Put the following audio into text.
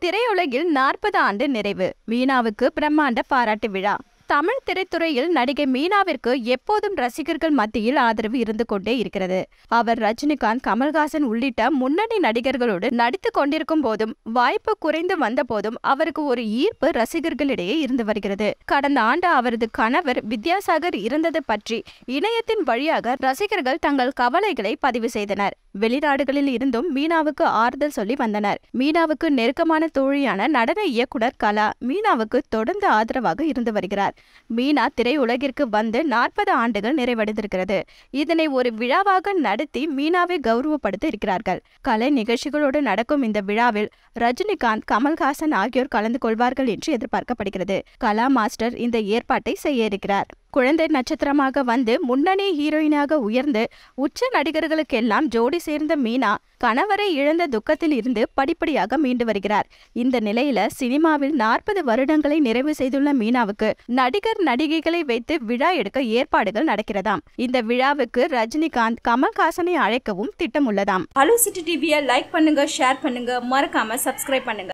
திரையுலகில் நாற்பது ஆண்டு நிறைவு மீனாவுக்கு பிரம்மாண்ட பாராட்டு விழா தமிழ் திரைத்துறையில் நடிகை மீனாவிற்கு எப்போதும் ரசிகர்கள் மத்தியில் ஆதரவு இருந்து கொண்டே இருக்கிறது அவர் ரஜினிகாந்த் கமல்ஹாசன் உள்ளிட்ட முன்னணி நடிகர்களோடு நடித்து கொண்டிருக்கும் போதும் வாய்ப்பு குறைந்து வந்த போதும் அவருக்கு ஒரு ஈர்ப்பு ரசிகர்களிடையே இருந்து வருகிறது கடந்த ஆண்டு அவரது கணவர் வித்யாசாகர் இருந்தது பற்றி இணையத்தின் வழியாக ரசிகர்கள் தங்கள் கவலைகளை பதிவு செய்தனர் வெளிநாடுகளில் இருந்தும் மீனாவுக்கு ஆறுதல் சொல்லி வந்தனர் மீனாவுக்கு நெருக்கமான தோழியான நடன இயக்குனர் கலா மீனாவுக்கு தொடர்ந்து ஆதரவாக இருந்து வருகிறார் மீனா திரையுலகிற்கு வந்து நாற்பது ஆண்டுகள் நிறைவடைந்திருக்கிறது இதனை ஒரு விழாவாக நடத்தி மீனாவை கௌரவப்படுத்த இருக்கிறார்கள் கலை நிகழ்ச்சிகளோடு நடக்கும் இந்த விழாவில் ரஜினிகாந்த் கமல்ஹாசன் ஆகியோர் கலந்து கொள்வார்கள் என்று எதிர்பார்க்கப்படுகிறது கலா மாஸ்டர் இந்த ஏற்பாட்டை செய்ய இருக்கிறார் குழந்தை நட்சத்திரமாக வந்து முன்னணி ஹீரோயினாக உயர்ந்து உச்ச நடிகர்களுக்கெல்லாம் ஜோடி சேர்ந்த மீனா கணவரை இழந்த துக்கத்தில் இருந்து படிப்படியாக மீண்டு வருகிறார் இந்த நிலையில சினிமாவில் நாற்பது வருடங்களை நிறைவு செய்துள்ள மீனாவுக்கு நடிகர் நடிகைகளை வைத்து விழா எடுக்க ஏற்பாடுகள் நடக்கிறதாம் இந்த விழாவுக்கு ரஜினிகாந்த் கமல்ஹாசனை அழைக்கவும் திட்டம் உள்ளதாம் ஹலோ சிட்டி டிவியை லைக் பண்ணுங்க ஷேர் பண்ணுங்க மறக்காம சப்ஸ்கிரைப் பண்ணுங்க